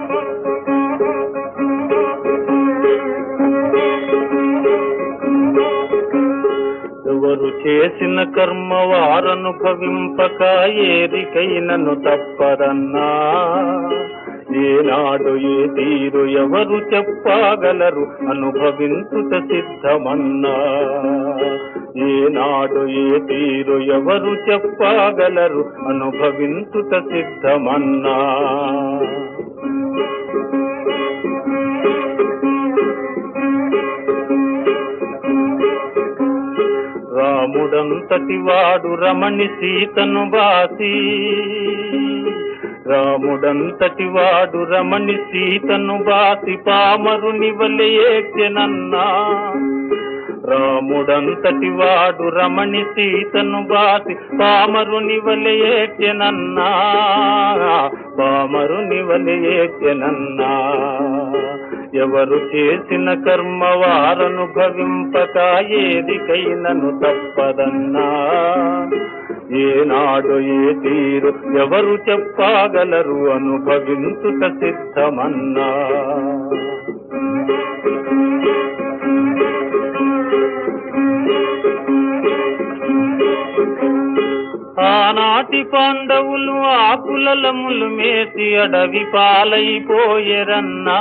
ఎవరు చేసిన కర్మ వారనుభవింపక ఏరికైనను తప్పదన్నా ఏనాడు ఏ తీరు ఎవరు చెప్పగలరు అనుభవించుట సిద్ధమన్నా ఏనాడు ఏ తీరు ఎవరు చెప్పగలరు అనుభవించుట సిద్ధమన్నా రాముడంతటి వాడు రమణి సీతను బాసి రాముడంతటి వాడు రమణి సీతను బాసి పామరుని వలె ఏడ్చెనన్నా రాముడంతటి వాడు రమణి సీతను బాసి పామరుని వలె ఏడ్చెనన్నా పామరుని వలె ఏడ్చెనన్నా ఎవరు చేసిన కర్మ వారనుభవింపక ఏదికైనను తప్పదన్నా ఏనాడు ఏ తీరు ఎవరు చెప్పగలరు అనుభవించుట సిద్ధమన్నా ఆనాటి పాండవులు ఆకులలములు మేసి అడవి పాలైపోయరన్నా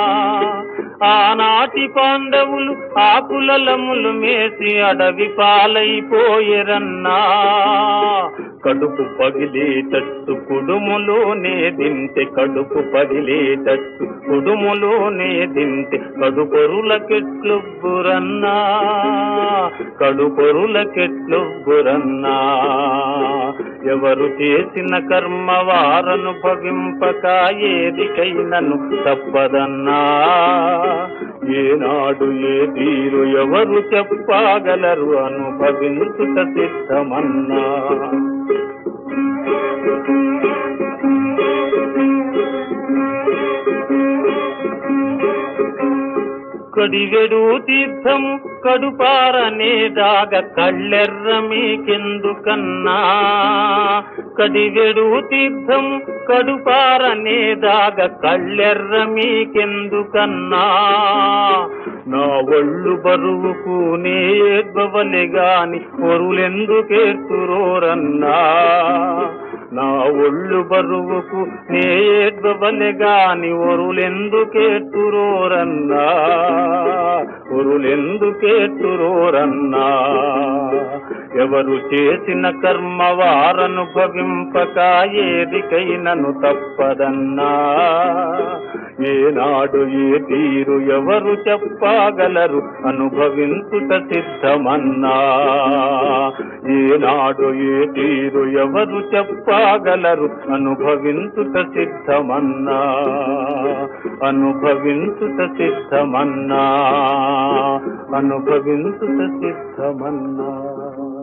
ఆనాటి పాండవులు ఆకులలములు మేసి అడవి పాలైపోయరన్నా కడుపు పగిలేటట్టు కుడుములోనే దింటే కడుపు పగిలేటట్టు కుడుములోనే దింటే కడుపొరులకెట్లుబ్బురన్నా కడుపొరులకెట్లుబ్బురన్నా ఎవరు చేసిన కర్మ వారనుభవింపక ఏదికైనను తప్పదన్నా ఏనాడు ఏ తీరు ఎవరు చెప్పగలరు అనుభవించుట సిద్ధమన్నా కడిగెడు తీర్థము కడుపారనే దాగ కళ్ళెర్ర మీకెందుకన్నా కడిగెడు తీర్థము కడుపారనే దాగ కళ్ళెర్ర మీకెందుకన్నా నా ఒళ్ళు బరువుకు నే ఏడ్వవలె గాని పొరులెందుకేస్తురోరన్నా నా ఒళ్ళు బరువుకు నే ఏడ్వవలె గాని ఒరులెందుకేతురోరన్నా ఒరులెందుకేతురోరన్నా ఎవరు చేసిన కర్మ వారనుభవింపక ఏదికైనను తప్పదన్నా ఏనాడు ఏ తీరు ఎవరు చెప్పగలరు అనుభవించుట సిద్ధమన్నా ఏనాడు ఏ తీరు ఎవరు చెప్పగలరు అనుభవించుట సిద్ధమన్నా అనుభవించుట సిద్ధమన్నా అనుభవించుట సిద్ధమన్నా